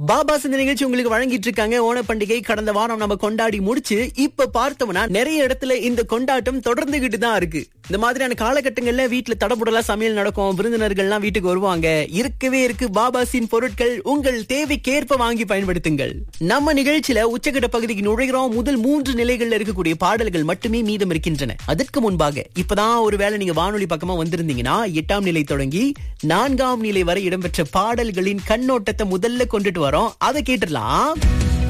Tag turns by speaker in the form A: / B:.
A: பாபாஸ் இந்த நிகழ்ச்சி உங்களுக்கு வழங்கிட்டு இருக்காங்க ஓண பண்டிகை கடந்த வாரம் நம்ம கொண்டாடி முடிச்சு இப்ப பார்த்தோம்னா நிறைய இடத்துல இந்த கொண்டாட்டம் தொடர்ந்துகிட்டு தான் இருக்கு இந்த மாதிரியான காலகட்டங்கள்ல வீட்டுல தடபுடலா சமையல் நடக்கும் விருந்தினர்கள்லாம் வீட்டுக்கு வருவாங்க இருக்கவே இருக்கு பாபாசின் பொருட்கள் உங்கள் தேவைக்கேற்ப வாங்கி பயன்படுத்துங்கள் நம்ம நிகழ்ச்சியில உச்சக்கட்ட பகுதிக்கு நுழைகிறோம் முதல் மூன்று நிலைகள்ல இருக்கக்கூடிய பாடல்கள் மட்டுமே மீதம் இருக்கின்றன அதற்கு முன்பாக இப்பதான் ஒருவேளை நீங்க வானொலி பக்கமா வந்திருந்தீங்கன்னா எட்டாம் நிலை தொடங்கி நான்காம் நிலை வரை இடம்பெற்ற பாடல்களின் கண்ணோட்டத்தை முதல்ல கொண்டுட்டு வரோம் அதை கேட்டுடலாம்